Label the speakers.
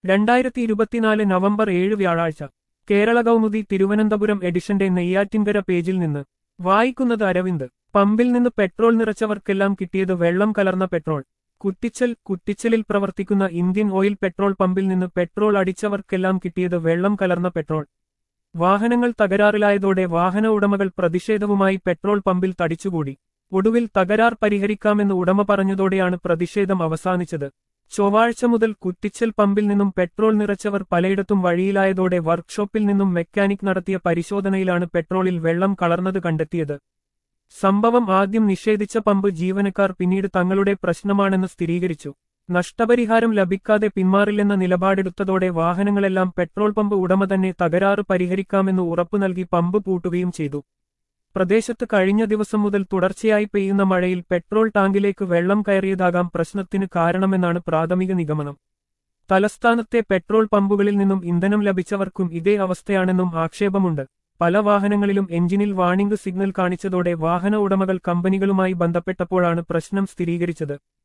Speaker 1: രണ്ടായിരത്തി ഇരുപത്തിനാല് നവംബർ ഏഴ് വ്യാഴാഴ്ച കേരള കൗമുദി തിരുവനന്തപുരം എഡിഷന്റെ നെയ്യാറ്റിൻകര പേജിൽ നിന്ന് വായിക്കുന്നത് അരവിന്ദ് പമ്പിൽ നിന്ന് പെട്രോൾ നിറച്ചവർക്കെല്ലാം കിട്ടിയത് വെള്ളം കലർന്ന പെട്രോൾ കുറ്റിച്ചൽ കുറ്റിച്ചലിൽ പ്രവർത്തിക്കുന്ന ഇന്ത്യൻ ഓയിൽ പെട്രോൾ പമ്പിൽ നിന്ന് പെട്രോൾ അടിച്ചവർക്കെല്ലാം കിട്ടിയത് വെള്ളം കലർന്ന പെട്രോൾ വാഹനങ്ങൾ തകരാറിലായതോടെ വാഹന ഉടമകൾ പ്രതിഷേധവുമായി പെട്രോൾ പമ്പിൽ തടിച്ചുകൂടി ഒടുവിൽ തകരാർ പരിഹരിക്കാമെന്ന് ഉടമ പറഞ്ഞതോടെയാണ് പ്രതിഷേധം അവസാനിച്ചത് ചൊവ്വാഴ്ച മുതൽ കുറ്റിച്ചൽ പമ്പിൽ നിന്നും പെട്രോൾ നിറച്ചവർ പലയിടത്തും വഴിയിലായതോടെ വർക്ക്ഷോപ്പിൽ നിന്നും മെക്കാനിക് നടത്തിയ പരിശോധനയിലാണ് പെട്രോളിൽ വെള്ളം കളർന്നത് കണ്ടെത്തിയത് സംഭവം ആദ്യം നിഷേധിച്ച പമ്പ് ജീവനക്കാർ പിന്നീട് തങ്ങളുടെ പ്രശ്നമാണെന്ന് സ്ഥിരീകരിച്ചു നഷ്ടപരിഹാരം ലഭിക്കാതെ പിന്മാറില്ലെന്ന നിലപാടെടുത്തതോടെ വാഹനങ്ങളെല്ലാം പെട്രോൾ പമ്പ് ഉടമ തന്നെ തകരാറ് പരിഹരിക്കാമെന്ന് ഉറപ്പു നൽകി പമ്പ് പൂട്ടുകയും ചെയ്തു പ്രദേശത്ത് കഴിഞ്ഞ ദിവസം മുതൽ തുടർച്ചയായി പെയ്യുന്ന മഴയിൽ പെട്രോൾ ടാങ്കിലേക്ക് വെള്ളം കയറിയതാകാം പ്രശ്നത്തിന് കാരണമെന്നാണ് പ്രാഥമിക നിഗമനം തലസ്ഥാനത്തെ പെട്രോൾ പമ്പുകളിൽ നിന്നും ഇന്ധനം ലഭിച്ചവർക്കും ഇതേ അവസ്ഥയാണെന്നും ആക്ഷേപമുണ്ട് പല വാഹനങ്ങളിലും എഞ്ചിനിൽ വാണിംഗ് സിഗ്നൽ കാണിച്ചതോടെ വാഹന ഉടമകൾ കമ്പനികളുമായി ബന്ധപ്പെട്ടപ്പോഴാണ് പ്രശ്നം സ്ഥിരീകരിച്ചത്